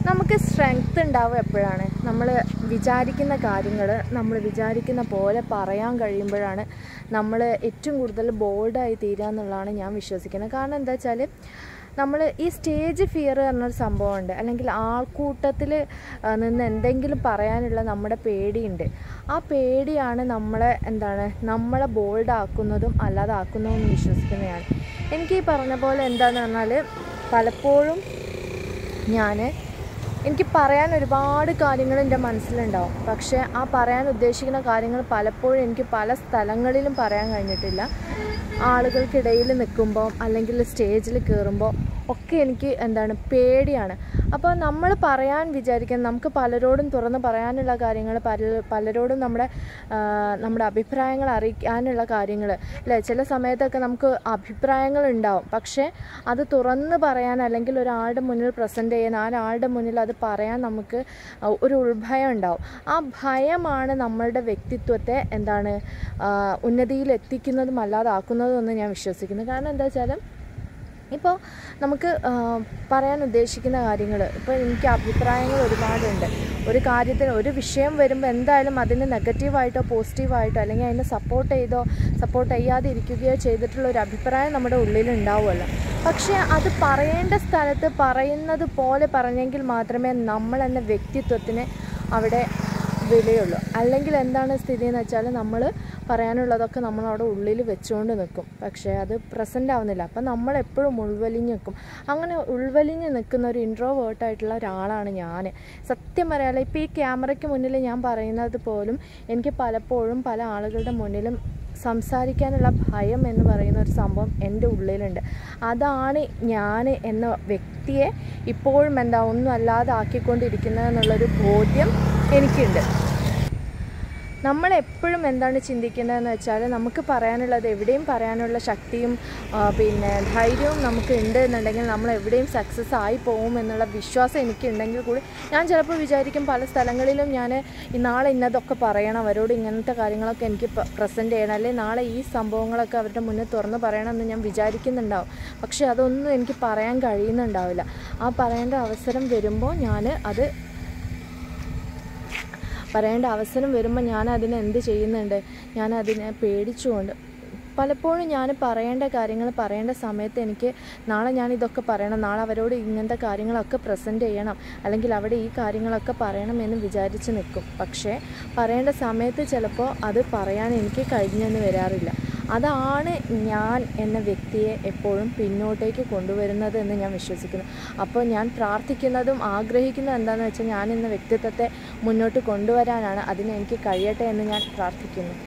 നമുക്ക് സ്ട്രെങ്ത് ഉണ്ടാവുക എപ്പോഴാണ് നമ്മൾ വിചാരിക്കുന്ന കാര്യങ്ങൾ നമ്മൾ വിചാരിക്കുന്ന പോലെ പറയാൻ കഴിയുമ്പോഴാണ് നമ്മൾ ഏറ്റവും കൂടുതൽ ബോൾഡായി തീരുക എന്നുള്ളതാണ് ഞാൻ വിശ്വസിക്കുന്നത് കാരണം എന്താ വെച്ചാൽ നമ്മൾ ഈ സ്റ്റേജ് ഫിയർ പറഞ്ഞൊരു സംഭവമുണ്ട് അല്ലെങ്കിൽ ആൾക്കൂട്ടത്തിൽ നിന്ന് എന്തെങ്കിലും പറയാനുള്ള നമ്മുടെ പേടിയുണ്ട് ആ പേടിയാണ് നമ്മളെ എന്താണ് നമ്മളെ ബോൾഡ് ആക്കുന്നതും അല്ലാതാക്കുന്നതും എന്ന് വിശ്വസിക്കുന്നതാണ് എനിക്ക് ഈ പറഞ്ഞ പോലെ എന്താണെന്ന് പറഞ്ഞാൽ പലപ്പോഴും ഞാൻ എനിക്ക് പറയാൻ ഒരുപാട് കാര്യങ്ങൾ എൻ്റെ മനസ്സിലുണ്ടാവും പക്ഷേ ആ പറയാൻ ഉദ്ദേശിക്കുന്ന കാര്യങ്ങൾ പലപ്പോഴും എനിക്ക് പല സ്ഥലങ്ങളിലും പറയാൻ കഴിഞ്ഞിട്ടില്ല ആളുകൾക്കിടയിൽ നിൽക്കുമ്പോൾ അല്ലെങ്കിൽ സ്റ്റേജിൽ കയറുമ്പോൾ ഒക്കെ എനിക്ക് എന്താണ് പേടിയാണ് അപ്പോൾ നമ്മൾ പറയാൻ വിചാരിക്കുന്ന നമുക്ക് പലരോടും തുറന്ന് പറയാനുള്ള കാര്യങ്ങൾ പല പലരോടും നമ്മുടെ ആ, നമ്മുടെ അഭിപ്രായങ്ങൾ അറിയിക്കാനുള്ള കാര്യങ്ങൾ അല്ലേ ചില സമയത്തൊക്കെ നമുക്ക് അഭിപ്രായങ്ങൾ ഉണ്ടാവും പക്ഷേ അത് തുറന്ന് പറയാൻ അല്ലെങ്കിൽ ഒരാളുടെ മുന്നിൽ പ്രസൻറ്റ് ചെയ്യാൻ ആ ഒരാളുടെ മുന്നിൽ അത് പറയാൻ നമുക്ക് ഒരു ഉൾഭയം ഉണ്ടാവും ആ ഭയമാണ് നമ്മളുടെ വ്യക്തിത്വത്തെ എന്താണ് ആ, ഉന്നതിയിൽ എത്തിക്കുന്നതും അല്ലാതാക്കുന്നതും എന്ന് ഞാൻ വിശ്വസിക്കുന്നു കാരണം എന്താ വെച്ചാൽ ഇപ്പോൾ നമുക്ക് ആ, പറയാൻ ഉദ്ദേശിക്കുന്ന കാര്യങ്ങൾ ഇപ്പോൾ എനിക്ക് അഭിപ്രായങ്ങൾ ഒരുപാടുണ്ട് ഒരു കാര്യത്തിന് ഒരു വിഷയം വരുമ്പോൾ എന്തായാലും അതിന് നെഗറ്റീവായിട്ടോ പോസിറ്റീവായിട്ടോ അല്ലെങ്കിൽ അതിനെ സപ്പോർട്ട് ചെയ്തോ സപ്പോർട്ട് ചെയ്യാതെ ഇരിക്കുകയോ ചെയ്തിട്ടുള്ള ഒരു അഭിപ്രായം നമ്മുടെ ഉള്ളിൽ ഉണ്ടാവുമല്ലോ പക്ഷേ അത് പറയേണ്ട സ്ഥലത്ത് പറയുന്നത് പോലെ പറഞ്ഞെങ്കിൽ മാത്രമേ നമ്മൾ എന്ന വ്യക്തിത്വത്തിന് അവിടെ വിലയുള്ളൂ അല്ലെങ്കിൽ എന്താണ് സ്ഥിതി എന്ന് വെച്ചാൽ നമ്മൾ പറയാനുള്ളതൊക്കെ നമ്മൾ അവിടെ ഉള്ളിൽ വെച്ചുകൊണ്ട് നിൽക്കും പക്ഷേ അത് പ്രസൻ്റ് ആവുന്നില്ല അപ്പം നമ്മൾ എപ്പോഴും ഉൾവലിഞ്ഞ് നിൽക്കും അങ്ങനെ ഉൾവലിഞ്ഞ് നിൽക്കുന്ന ഒരു ഇൻട്രോവേർട്ടായിട്ടുള്ള ഒരാളാണ് ഞാൻ സത്യം പറയാലോ ഇപ്പോൾ ഈ ക്യാമറയ്ക്ക് മുന്നിൽ ഞാൻ പറയുന്നത് പോലും എനിക്ക് പലപ്പോഴും പല ആളുകളുടെ മുന്നിലും സംസാരിക്കാനുള്ള ഭയം എന്ന് പറയുന്ന ഒരു സംഭവം എൻ്റെ ഉള്ളിലുണ്ട് അതാണ് ഞാൻ എന്ന വ്യക്തിയെ ഇപ്പോഴും എന്താ ഒന്നും അല്ലാതെ ആക്കിക്കൊണ്ടിരിക്കുന്നത് എന്നുള്ളൊരു ബോധ്യം എനിക്കുണ്ട് നമ്മൾ എപ്പോഴും എന്താണ് ചിന്തിക്കേണ്ടതെന്ന് വെച്ചാൽ നമുക്ക് പറയാനുള്ളത് എവിടെയും പറയാനുള്ള ശക്തിയും ആ, പിന്നെ ധൈര്യവും നമുക്ക് ഉണ്ട് എന്നുണ്ടെങ്കിൽ നമ്മൾ എവിടെയും സക്സസ് ആയി പോകും എന്നുള്ള വിശ്വാസം എനിക്കുണ്ടെങ്കിൽ കൂടി ഞാൻ ചിലപ്പോൾ വിചാരിക്കും പല സ്ഥലങ്ങളിലും ഞാൻ ഈ നാളെ ഇന്നതൊക്കെ പറയണം അവരോട് ഇങ്ങനത്തെ കാര്യങ്ങളൊക്കെ എനിക്ക് പ്രസൻറ്റ് ചെയ്യണം അല്ലെങ്കിൽ നാളെ ഈ സംഭവങ്ങളൊക്കെ അവരുടെ മുന്നിൽ തുറന്ന് പറയണം എന്ന് ഞാൻ വിചാരിക്കുന്നുണ്ടാവും പക്ഷേ അതൊന്നും എനിക്ക് പറയാൻ കഴിയുന്നുണ്ടാവില്ല ആ പറയേണ്ട അവസരം വരുമ്പോൾ ഞാൻ അത് പറയേണ്ട അവസരം വരുമ്പോൾ ഞാൻ അതിന് എന്ത് ചെയ്യുന്നുണ്ട് ഞാൻ അതിനെ പേടിച്ചുകൊണ്ട് പലപ്പോഴും ഞാൻ പറയേണ്ട കാര്യങ്ങൾ പറയേണ്ട സമയത്ത് എനിക്ക് നാളെ ഞാൻ ഇതൊക്കെ പറയണം നാളെ അവരോട് ഇങ്ങനത്തെ കാര്യങ്ങളൊക്കെ പ്രസൻറ്റ് ചെയ്യണം അല്ലെങ്കിൽ അവിടെ ഈ കാര്യങ്ങളൊക്കെ പറയണം എന്ന് വിചാരിച്ച് നിൽക്കും പക്ഷേ പറയേണ്ട സമയത്ത് ചിലപ്പോൾ അത് പറയാൻ എനിക്ക് കഴിഞ്ഞെന്ന് വരാറില്ല അതാണ് ഞാൻ എന്ന വ്യക്തിയെ എപ്പോഴും പിന്നോട്ടേക്ക് കൊണ്ടുവരുന്നത് എന്ന് ഞാൻ വിശ്വസിക്കുന്നു അപ്പോൾ ഞാൻ പ്രാർത്ഥിക്കുന്നതും ആഗ്രഹിക്കുന്നതും എന്താണെന്ന് വെച്ചാൽ ഞാൻ എന്ന വ്യക്തിത്വത്തെ മുന്നോട്ട് കൊണ്ടുവരാനാണ് അതിന് എനിക്ക് കഴിയട്ടെ എന്ന് ഞാൻ പ്രാർത്ഥിക്കുന്നു